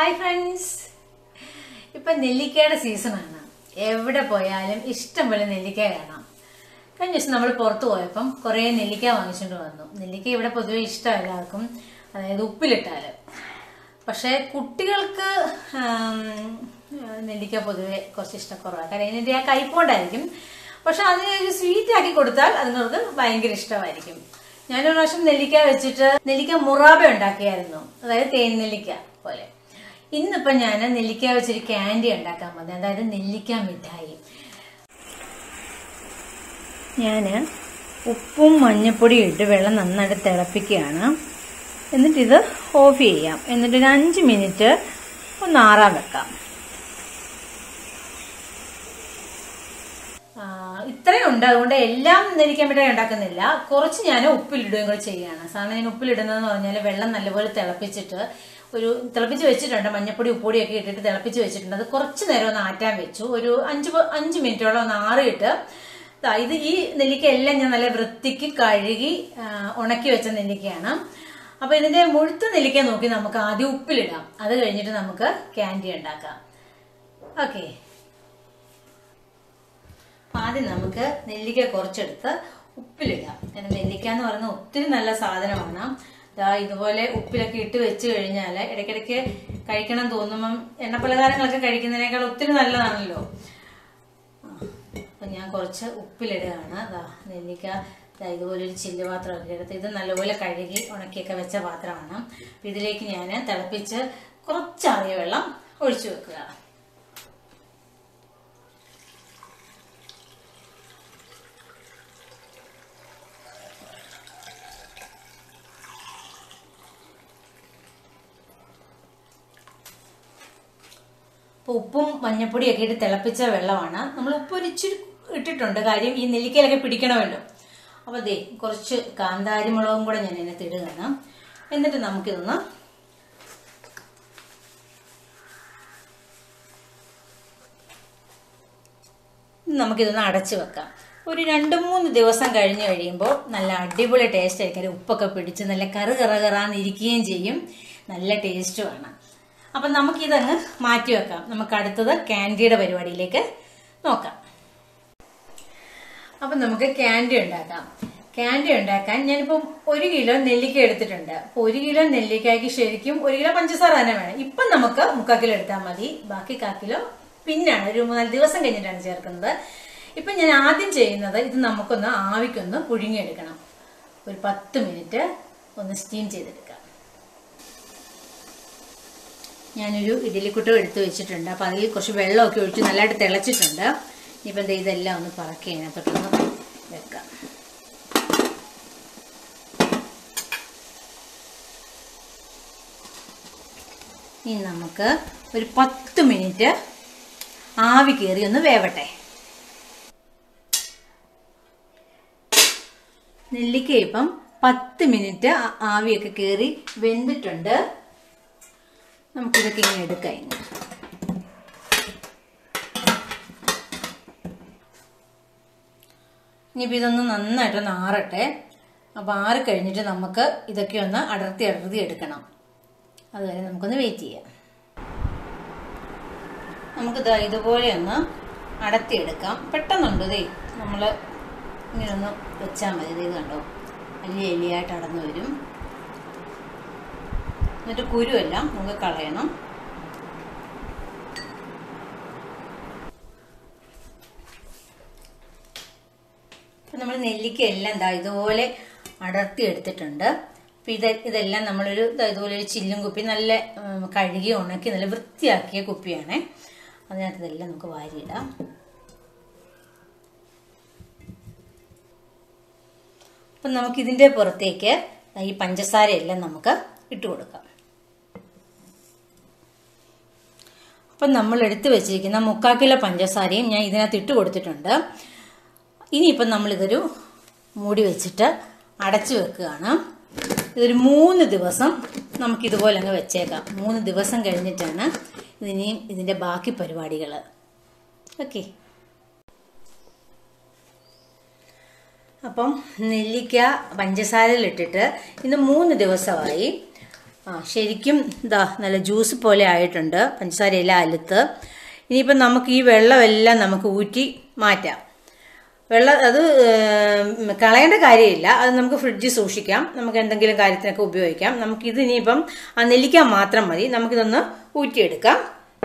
hi friends ഇപ്പൊ നെല്ലിക്കയുടെ സീസണാണ് എവിടെ പോയാലും ഇഷ്ടം പോലെ നെല്ലിക്ക കാണാം കഴിഞ്ഞ ദിവസം നമ്മൾ പുറത്തു പോയപ്പം കുറേ നെല്ലിക്ക വാങ്ങിച്ചുകൊണ്ട് വന്നു നെല്ലിക്ക ഇവിടെ പൊതുവെ ഇഷ്ടം എല്ലാവർക്കും അതായത് ഉപ്പിലിട്ടാല് പക്ഷേ കുട്ടികൾക്ക് ആം, നെല്ലിക്ക പൊതുവെ കുറച്ച് ഇഷ്ടക്കുറവാണ് കാരണം ഇതിന്റെ ആ കയ്പോണ്ടായിരിക്കും പക്ഷെ അതിനെ ഒരു സ്വീറ്റ് ആക്കി കൊടുത്താൽ അതുങ്ങൾക്ക് ഭയങ്കര ഇഷ്ടമായിരിക്കും ഞാനൊരു പ്രാവശ്യം നെല്ലിക്ക വെച്ചിട്ട് നെല്ലിക്ക മുറാബ ഉണ്ടാക്കിയായിരുന്നു അതായത് തേൻ നെല്ലിക്ക പോലെ ഇന്നിപ്പം ഞാൻ നെല്ലിക്ക വെച്ചൊരു ക്യാൻഡി ഉണ്ടാക്കാൻ പോകുന്നത് അതായത് നെല്ലിക്ക മിഠായി ഞാൻ ഉപ്പും മഞ്ഞപ്പൊടിയും ഇട്ട് വെള്ളം നന്നായിട്ട് തിളപ്പിക്കുകയാണ് എന്നിട്ടിത് ഓഫ് ചെയ്യാം എന്നിട്ട് ഒരു അഞ്ച് മിനിറ്റ് ഒന്ന് ആറാൻ വെക്കാം ആ, ഇത്രയും ഉണ്ട് അതുകൊണ്ട് എല്ലാം നെല്ലിക്കാൻ മിഠായി ഉണ്ടാക്കുന്നില്ല കുറച്ച് ഞാൻ ഉപ്പിലിടുകയും കൂടെ ചെയ്യുകയാണ് സാധാരണ ഞാൻ ഉപ്പിലിടുന്നതെന്ന് പറഞ്ഞാൽ വെള്ളം നല്ലപോലെ തിളപ്പിച്ചിട്ട് ഒരു തിളപ്പിച്ച് വെച്ചിട്ടുണ്ട് മഞ്ഞപ്പൊടി ഉപ്പൊടി ഒക്കെ ഇട്ടിട്ട് തിളപ്പിച്ച് വെച്ചിട്ടുണ്ട് അത് കുറച്ച് നേരം ഒന്ന് ആറ്റാൻ വെച്ചു ഒരു അഞ്ച് പ- അഞ്ച് മിനിറ്റോളം ഒന്ന് ആറിയിട്ട് ദാ ഇത് ഈ നെല്ലിക്ക എല്ലാം ഞാൻ നല്ല വൃത്തിക്ക് കഴുകി ആ, ഉണക്കി വെച്ച നെല്ലിക്കയാണ് അപ്പൊ ഇതിന്റെ മുഴുത്ത നെല്ലിക്ക നോക്കി നമുക്ക് ആദ്യം ഉപ്പിലിടാം അത് കഴിഞ്ഞിട്ട് നമുക്ക് ക്യാൻഡി ഉണ്ടാക്കാം ഓക്കെ ആദ്യം നമുക്ക് നെല്ലിക്ക കുറച്ചെടുത്ത് ഉപ്പിലിടാം കാരണം നെല്ലിക്ക എന്ന് പറയുന്നത് ഒത്തിരി നല്ല സാധനമാണ് ദാ ഇതുപോലെ ഉപ്പിലൊക്കെ ഇട്ട് വെച്ച് കഴിഞ്ഞാൽ ഇടയ്ക്കിടയ്ക്ക് കഴിക്കണം തോന്നുമ്പം എണ്ണപ്പലഹാരങ്ങളൊക്കെ കഴിക്കുന്നതിനേക്കാൾ ഒത്തിരി നല്ലതാണല്ലോ ആ, അപ്പൊ ഞാൻ കുറച്ച് ഉപ്പിലിടുകയാണ് ദാ നെല്ലിക്ക ദാ ഇതുപോലെ ഒരു ചില്ല് പാത്രമൊക്കെ എടുത്ത് ഇത് നല്ലപോലെ കഴുകി ഉണക്കിയൊക്കെ വെച്ച പാത്രമാണ് അപ്പൊ ഇതിലേക്ക് ഞാൻ തിളപ്പിച്ച് കുറച്ചാറിയ വെള്ളം ഒഴിച്ചു വെക്കുക അപ്പോൾ ഉപ്പും മഞ്ഞപ്പൊടിയൊക്കെ ഇട്ട് തിളപ്പിച്ച വെള്ളമാണ് നമ്മൾ ഉപ്പ് ഒരു ഇച്ചിരി ഇട്ടിട്ടുണ്ട് കാര്യം ഈ നെല്ലിക്കയിലൊക്കെ പിടിക്കണമല്ലോ അപ്പോൾ ദേ കുറച്ച് കാന്താരി മുളകും കൂടെ ഞാൻ ഇതിനകത്ത് ഇടുകയാണ് എന്നിട്ട് നമുക്കിതൊന്ന് നമുക്കിതൊന്ന് അടച്ചു വെക്കാം ഒരു രണ്ട് മൂന്ന് ദിവസം കഴിഞ്ഞ് കഴിയുമ്പോൾ നല്ല അടിപൊളി ടേസ്റ്റ് ആയിരിക്കും അതിൽ ഉപ്പൊക്കെ പിടിച്ച് നല്ല കറ് കറ കറാന്നിരിക്കുകയും ചെയ്യും നല്ല ടേസ്റ്റുമാണ് അപ്പം നമുക്കിതങ്ങ് മാറ്റി വെക്കാം നമുക്ക് അടുത്തത് ക്യാൻഡിയുടെ പരിപാടിയിലേക്ക് നോക്കാം അപ്പം നമുക്ക് ക്യാൻഡി ഉണ്ടാക്കാം ക്യാൻഡി ഉണ്ടാക്കാൻ ഞാനിപ്പം ഒരു കിലോ നെല്ലിക്ക എടുത്തിട്ടുണ്ട് അപ്പൊ ഒരു കിലോ നെല്ലിക്കയ്ക്ക് ശരിക്കും ഒരു കിലോ പഞ്ചസാര തന്നെ വേണം ഇപ്പം നമുക്ക് മുക്കാൽ കിലോ എടുത്താൽ മതി ബാക്കി കാ കിലോ പിന്നാണ് ഒരു മൂന്നാല് ദിവസം കഴിഞ്ഞിട്ടാണ് ചേർക്കുന്നത് ഇപ്പം ഞാൻ ആദ്യം ചെയ്യുന്നത് ഇത് നമുക്കൊന്ന് ആവിക്കൊന്ന് പുഴുങ്ങിയെടുക്കണം ഒരു പത്ത് മിനിറ്റ് ഒന്ന് സ്റ്റീം ചെയ്തെടുക്കാം ഞാനൊരു ഇഡലിക്കുട്ടം എടുത്ത് വെച്ചിട്ടുണ്ട് അപ്പം അതിൽ കുറച്ച് വെള്ളമൊക്കെ ഒഴിച്ച് നല്ലതായിട്ട് തിളച്ചിട്ടുണ്ട് ഇനിയിപ്പം ദേ ഇതെല്ലാം ഒന്ന് പറക്കി അതിനകത്തോട്ടൊന്ന് വെക്കാം ഇനി നമുക്ക് ഒരു പത്ത് മിനിറ്റ് ആവി കയറി ഒന്ന് വേവട്ടെ നെല്ലിക്ക ഇപ്പം പത്ത് മിനിറ്റ് ആ- ആവിയൊക്കെ കയറി വെന്തിട്ടുണ്ട് നമുക്കിതൊക്കെ ഇങ്ങനെ എടുക്കാം ഇനി ഇനിയിപ്പോൾ ഇതൊന്ന് നന്നായിട്ടൊന്ന് ആറട്ടെ അപ്പോൾ ആറി കഴിഞ്ഞിട്ട് നമുക്ക് ഇതൊക്കെ ഒന്ന് അടർത്തി അടർത്തി എടുക്കണം അതുവരെ നമുക്കൊന്ന് വെയിറ്റ് ചെയ്യാം നമുക്ക് ദാ ഇതുപോലെ ഒന്ന് അടത്തിയെടുക്കാം പെട്ടെന്നുണ്ട് ഇതേ നമ്മൾ ഇങ്ങനെ ഒന്ന് വെച്ചാൽ മതി ഇത് കണ്ടോ വലിയ എലിയായിട്ട് അടന്നു വരും എന്നിട്ട് കുരുവെല്ലാം നമുക്ക് കളയണം അപ്പം നമ്മൾ നെല്ലിക്ക എല്ലാം ദാ ഇതുപോലെ അടർത്തി എടുത്തിട്ടുണ്ട് അപ്പം ഇത് ഇതെല്ലാം നമ്മളൊരു ദാ ഇതുപോലെ ഒരു ചില്ലും കുപ്പി നല്ല ഉം, കഴുകി ഉണക്കി നല്ല വൃത്തിയാക്കിയ കുപ്പിയാണേ അതിനകത്ത് ഇതെല്ലാം നമുക്ക് വാരിയിടാം അപ്പം നമുക്കിതിൻ്റെ പുറത്തേക്ക് ദാ ഈ പഞ്ചസാരയെല്ലാം നമുക്ക് ഇട്ട് കൊടുക്കാം അപ്പം നമ്മൾ എടുത്തു വെച്ചിരിക്കുന്ന മുക്കാൽ കിലോ പഞ്ചസാരയും ഞാൻ ഇതിനകത്ത് ഇട്ട് കൊടുത്തിട്ടുണ്ട് ഇനിയിപ്പം നമ്മളിതൊരു മൂടി വെച്ചിട്ട് അടച്ചു വെക്കുകയാണ് ഇതൊരു മൂന്ന് ദിവസം നമുക്കിതുപോലെ അങ്ങ് വെച്ചേക്കാം മൂന്ന് ദിവസം കഴിഞ്ഞിട്ടാണ് ഇതിനെയും ഇതിൻ്റെ ബാക്കി പരിപാടികൾ ഓക്കെ അപ്പം നെല്ലിക്ക പഞ്ചസാരയിലിട്ടിട്ട് ഇന്ന് മൂന്ന് ദിവസമായി ആ ശരിക്കും ഇതാ നല്ല ജ്യൂസ് പോലെ ആയിട്ടുണ്ട് പഞ്ചസാര എല്ലാം അലുത്ത് ഇനിയിപ്പം നമുക്ക് ഈ വെള്ളമെല്ലാം നമുക്ക് ഊറ്റി മാറ്റാം വെള്ളം അത് ഏം, കളയേണ്ട കാര്യമില്ല അത് നമുക്ക് ഫ്രിഡ്ജിൽ സൂക്ഷിക്കാം നമുക്ക് എന്തെങ്കിലും കാര്യത്തിനൊക്കെ ഉപയോഗിക്കാം നമുക്കിത് ഇനിയിപ്പം ആ നെല്ലിക്ക മാത്രം മതി നമുക്കിതൊന്ന് ഊറ്റിയെടുക്കാം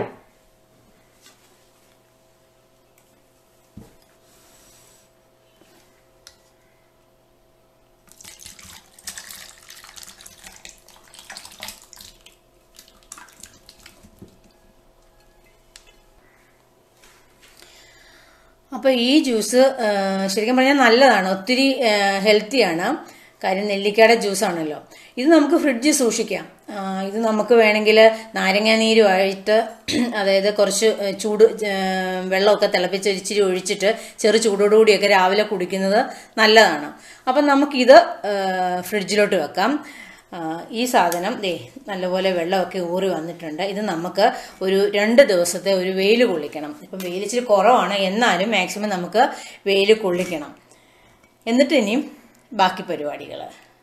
അപ്പോൾ ഈ ജ്യൂസ് ആ, ശരിക്കും പറഞ്ഞാൽ നല്ലതാണ് ഒത്തിരി ഹെൽത്തിയാണ് കാര്യം നെല്ലിക്കയുടെ ജ്യൂസാണല്ലോ ഇത് നമുക്ക് ഫ്രിഡ്ജിൽ സൂക്ഷിക്കാം ആ, ഇത് നമുക്ക് വേണമെങ്കിൽ നാരങ്ങാനീരുമായിട്ട് അതായത് കുറച്ച് ചൂട് ആ, വെള്ളമൊക്കെ തിളപ്പിച്ച് ഇച്ചിരി ഒഴിച്ചിട്ട് ചെറു ചൂടോടുകൂടിയൊക്കെ രാവിലെ കുടിക്കുന്നത് നല്ലതാണ് അപ്പം നമുക്കിത് ആ, ഫ്രിഡ്ജിലോട്ട് വെക്കാം ആ, ഈ സാധനം ദേ നല്ലപോലെ വെള്ളമൊക്കെ ഊറി വന്നിട്ടുണ്ട് ഇത് നമുക്ക് ഒരു രണ്ട് ദിവസത്തെ ഒരു വെയിൽ കൊള്ളിക്കണം ഇപ്പം വെയിൽ ഇച്ചിരി കുറവാണ് എന്നാലും മാക്സിമം നമുക്ക് വെയിൽ കൊള്ളിക്കണം എന്നിട്ട് ഇനിയും ബാക്കി പരിപാടികൾ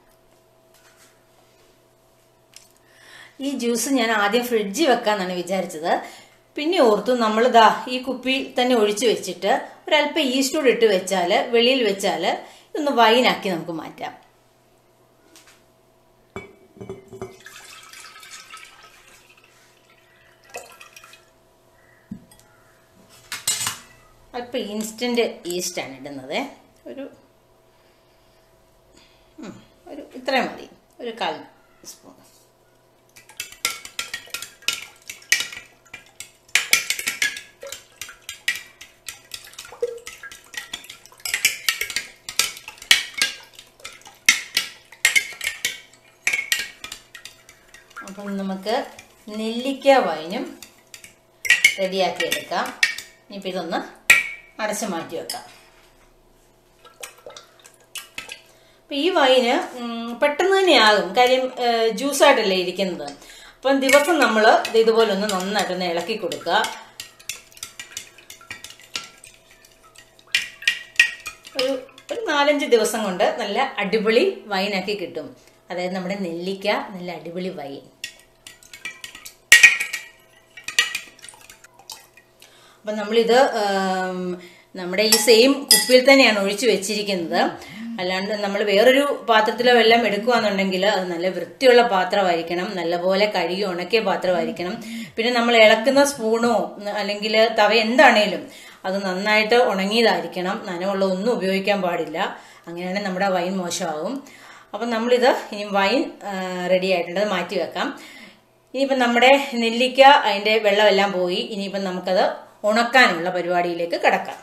ഈ ജ്യൂസ് ഞാൻ ആദ്യം ഫ്രിഡ്ജിൽ വെക്കാന്നാണ് വിചാരിച്ചത് പിന്നെ ഓർത്തു നമ്മൾ ദാ ഈ കുപ്പി തന്നെ ഒഴിച്ചു വെച്ചിട്ട് ഒരല്പം ഈസ്റ്റ് കൂടെ ഇട്ട് വെച്ചാൽ വെളിയിൽ വെച്ചാൽ ഇതൊന്ന് വൈനാക്കി നമുക്ക് മാറ്റാം അല്പം ഇൻസ്റ്റന്റ് ഈസ്റ്റ് ആണ് ഇടുന്നത് ഒരു ഉം, ഒരു ഇത്രയും മതി ഒരു കാൽ സ്പൂൺ അപ്പം നമുക്ക് നെല്ലിക്ക വൈനും റെഡിയാക്കി എടുക്കാം ഇനിയിപ്പോൾ ഇതൊന്ന് അടച്ച് മാറ്റി വെക്കാം അപ്പം ഈ വൈന് ഉം, പെട്ടെന്ന് തന്നെ ആകും കാര്യം ജ്യൂസായിട്ടല്ലേ ഇരിക്കുന്നത് അപ്പം ദിവസം നമ്മൾ ഇതുപോലെ ഒന്ന് നന്നായിട്ടൊന്ന് ഇളക്കി കൊടുക്കുക ഒരു ഒരു നാലഞ്ച് ദിവസം കൊണ്ട് നല്ല അടിപൊളി വൈനാക്കി കിട്ടും അതായത് നമ്മുടെ നെല്ലിക്ക നല്ല അടിപൊളി വൈൻ അപ്പം നമ്മളിത് ആം, നമ്മുടെ ഈ സെയിം കുപ്പിയിൽ തന്നെയാണ് ഒഴിച്ചു വെച്ചിരിക്കുന്നത് അല്ലാണ്ട് നമ്മൾ വേറൊരു പാത്രത്തിലോ വെള്ളം എടുക്കുകയാണെന്നുണ്ടെങ്കിൽ അത് നല്ല വൃത്തിയുള്ള പാത്രമായിരിക്കണം നല്ലപോലെ കഴുകി ഉണക്കിയ പാത്രമായിരിക്കണം പിന്നെ നമ്മൾ ഇളക്കുന്ന സ്പൂണോ അല്ലെങ്കിൽ തവ എന്താണേലും അത് നന്നായിട്ട് ഉണങ്ങിയതായിരിക്കണം നനവുള്ള ഒന്നും ഉപയോഗിക്കാൻ പാടില്ല അങ്ങനെയാണെങ്കിൽ നമ്മുടെ വൈൻ മോശമാകും അപ്പം നമ്മളിത് ഇനി വൈൻ റെഡി ആയിട്ടുണ്ട് അത് മാറ്റി വെക്കാം ഇനിയിപ്പം നമ്മുടെ നെല്ലിക്ക അതിൻ്റെ വെള്ളമെല്ലാം പോയി ഇനിയിപ്പം നമുക്കത് ഉണക്കാനുള്ള പരിപാടിയിലേക്ക് കിടക്കാം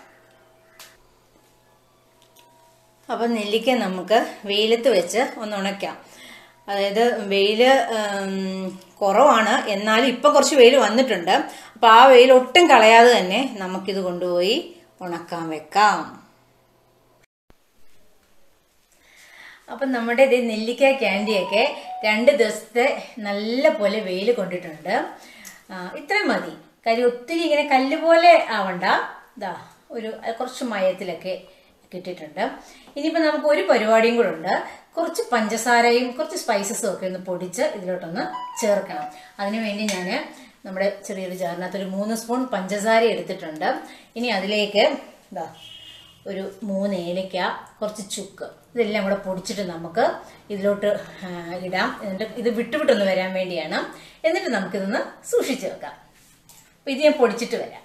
അപ്പം നെല്ലിക്ക നമുക്ക് വെയിലത്ത് വെച്ച് ഒന്ന് ഉണക്കാം അതായത് വെയിൽ കുറവാണ് എന്നാലും ഇപ്പം കുറച്ച് വെയിൽ വന്നിട്ടുണ്ട് അപ്പം ആ വെയിൽ ഒട്ടും കളയാതെ തന്നെ നമുക്കിത് കൊണ്ടുപോയി ഉണക്കാൻ വെക്കാം അപ്പം നമ്മുടെ ഇത് നെല്ലിക്ക ക്യാൻഡിയൊക്കെ രണ്ട് ദിവസത്തെ നല്ല പോലെ വെയിൽ കൊണ്ടിട്ടുണ്ട് ആ, ഇത്രയും മതി കാര്യം ഒത്തിരി ഇങ്ങനെ കല്ല് പോലെ ആവണ്ട ഇതാ ഒരു കുറച്ച് മയത്തിലൊക്കെ കിട്ടിയിട്ടുണ്ട് ഇനിയിപ്പോൾ നമുക്ക് ഒരു പരിപാടിയും കൂടെ ഉണ്ട് കുറച്ച് പഞ്ചസാരയും കുറച്ച് സ്പൈസസും ഒക്കെ ഒന്ന് പൊടിച്ച് ഇതിലോട്ടൊന്ന് ചേർക്കണം അതിനുവേണ്ടി ഞാൻ നമ്മുടെ ചെറിയൊരു ജാറിനകത്ത് ഒരു മൂന്ന് സ്പൂൺ പഞ്ചസാര എടുത്തിട്ടുണ്ട് ഇനി അതിലേക്ക് ഇതാ ഒരു മൂന്ന് ഏലക്ക കുറച്ച് ചുക്ക് ഇതെല്ലാം കൂടെ പൊടിച്ചിട്ട് നമുക്ക് ഇതിലോട്ട് ആ, ഇടാം എന്നിട്ട് ഇത് വിട്ടുവിട്ടൊന്ന് വരാൻ വേണ്ടിയാണ് എന്നിട്ട് നമുക്കിതൊന്ന് സൂക്ഷിച്ച് വെക്കാം അപ്പം ഇത് ഞാൻ പൊടിച്ചിട്ട് വരാം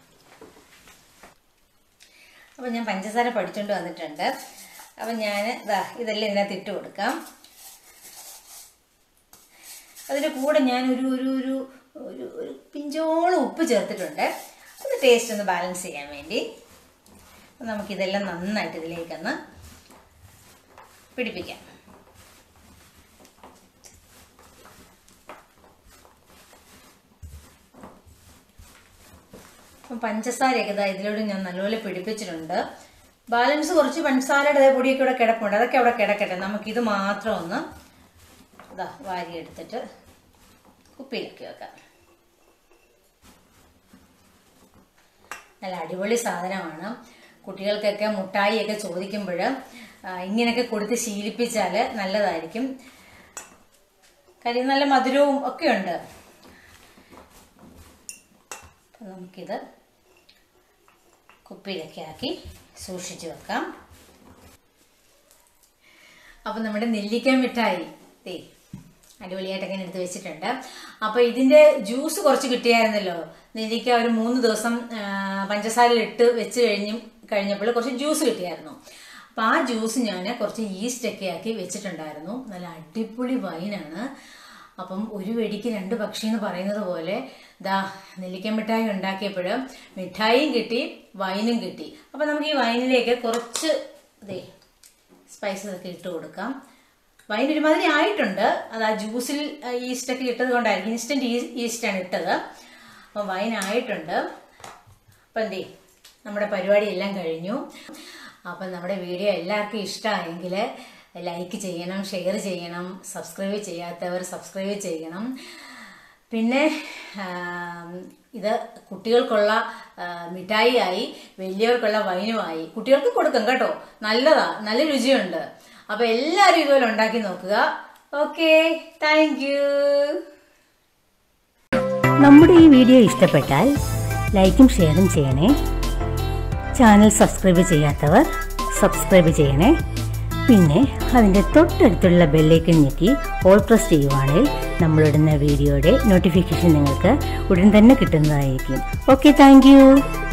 അപ്പം ഞാൻ പഞ്ചസാര പഠിച്ചുകൊണ്ട് വന്നിട്ടുണ്ട് അപ്പം ഞാൻ ഇതാ ഇതെല്ലാം ഇതിനകത്ത് ഇട്ട് കൊടുക്കാം അതിൻ്റെ കൂടെ ഞാൻ ഒരു ഒരു ഒരു ഒരു ഒരു പിഞ്ചോളം ഉപ്പ് ചേർത്തിട്ടുണ്ട് ഒന്ന് ടേസ്റ്റ് ഒന്ന് ബാലൻസ് ചെയ്യാൻ വേണ്ടി അപ്പം നമുക്കിതെല്ലാം നന്നായിട്ട് ഇതിലേക്കൊന്ന് പിടിപ്പിക്കാം അപ്പം പഞ്ചസാരയൊക്കെ ഇതാ ഇതിലൂടെ ഞാൻ നല്ലപോലെ പിടിപ്പിച്ചിട്ടുണ്ട് ബാലൻസ് കുറച്ച് പഞ്ചസാരയുടെ ദേ പൊടിയൊക്കെ ഇവിടെ കിടപ്പുണ്ട് അതൊക്കെ അവിടെ കിടക്കട്ടെ നമുക്കിത് മാത്രം ഒന്ന് ഇതാ വാരി എടുത്തിട്ട് കുപ്പിയിലൊക്കെ വെക്കാം നല്ല അടിപൊളി സാധനമാണ് കുട്ടികൾക്കൊക്കെ മുട്ടായിയൊക്കെ ചോദിക്കുമ്പോൾ ഇങ്ങനെയൊക്കെ കൊടുത്ത് ശീലിപ്പിച്ചാൽ നല്ലതായിരിക്കും കാര്യം നല്ല മധുരവും ഒക്കെ ഉണ്ട് അപ്പം നമുക്കിത് കുപ്പിയിലൊക്കെ ആക്കി സൂക്ഷിച്ചു വെക്കാം അപ്പം നമ്മുടെ നെല്ലിക്ക മിഠായി ദേ അടിപൊളിയായിട്ടൊക്കെ ഇങ്ങനെ എടുത്ത് വെച്ചിട്ടുണ്ട് അപ്പോൾ ഇതിന്റെ ജ്യൂസ് കുറച്ച് കിട്ടിയായിരുന്നല്ലോ നെല്ലിക്ക ഒരു മൂന്ന് ദിവസം ആ, പഞ്ചസാരയിൽ ഇട്ട് വെച്ച് കഴിഞ്ഞ് കഴിഞ്ഞപ്പോൾ കുറച്ച് ജ്യൂസ് കിട്ടിയായിരുന്നു അപ്പോൾ ആ ജ്യൂസ് ഞാൻ കുറച്ച് ഈസ്റ്റ് ഒക്കെ ആക്കി വെച്ചിട്ടുണ്ടായിരുന്നു നല്ല അടിപൊളി വൈനാണ് അപ്പം ഒരു വെടിക്ക് രണ്ട് പക്ഷി എന്ന് പറയുന്നത് പോലെ ദാ നെല്ലിക്ക മിഠായി ഉണ്ടാക്കിയപ്പോൾ മിഠായിയും കിട്ടി വൈനും കിട്ടി അപ്പം നമുക്ക് ഈ വൈനിലേക്ക് കുറച്ച് ദേ സ്പൈസസ് ഒക്കെ ഇട്ട് കൊടുക്കാം വൈൻ ഒരുമാതിരി ആയിട്ടുണ്ട് അത് ആ ജ്യൂസിൽ ഈസ്റ്റ് ഒക്കെ ഇട്ടത് കൊണ്ടായിരിക്കും ഇൻസ്റ്റന്റ് ഈസ്റ്റ് ആണ് ഇട്ടത് അപ്പം വൈൻ ആയിട്ടുണ്ട് അപ്പം എന്തേ നമ്മുടെ പരിപാടി എല്ലാം കഴിഞ്ഞു അപ്പം നമ്മുടെ വീഡിയോ എല്ലാവർക്കും ഇഷ്ടമായെങ്കിൽ ലൈക്ക് ചെയ്യണം ഷെയർ ചെയ്യണം സബ്സ്ക്രൈബ് ചെയ്യാത്തവർ സബ്സ്ക്രൈബ് ചെയ്യണം പിന്നെ ആം, ഇത് കുട്ടികൾക്കുള്ള ആ, മിഠായിയായി വലിയവർക്കുള്ള വൈനുമായി കുട്ടികൾക്ക് കൊടുക്കും കേട്ടോ നല്ലതാ നല്ല രുചിയുണ്ട് അപ്പൊ എല്ലാവരും ഇതുപോലെ ഉണ്ടാക്കി നോക്കുക ഓക്കെ താങ്ക് യു നമ്മുടെ ഈ വീഡിയോ ഇഷ്ടപ്പെട്ടാൽ ലൈക്കും ഷെയറും ചെയ്യണേ ചാനൽ സബ്സ്ക്രൈബ് ചെയ്യാത്തവർ സബ്സ്ക്രൈബ് ചെയ്യണേ പിന്നെ അതിൻ്റെ തൊട്ടടുത്തുള്ള ബെല്ലേക്ക് ഞെക്കി ഓൾ പ്രസ് ചെയ്യുവാണെങ്കിൽ നമ്മളിടുന്ന വീഡിയോയുടെ നോട്ടിഫിക്കേഷൻ നിങ്ങൾക്ക് ഉടൻ തന്നെ കിട്ടുന്നതായിരിക്കും ഓക്കെ താങ്ക്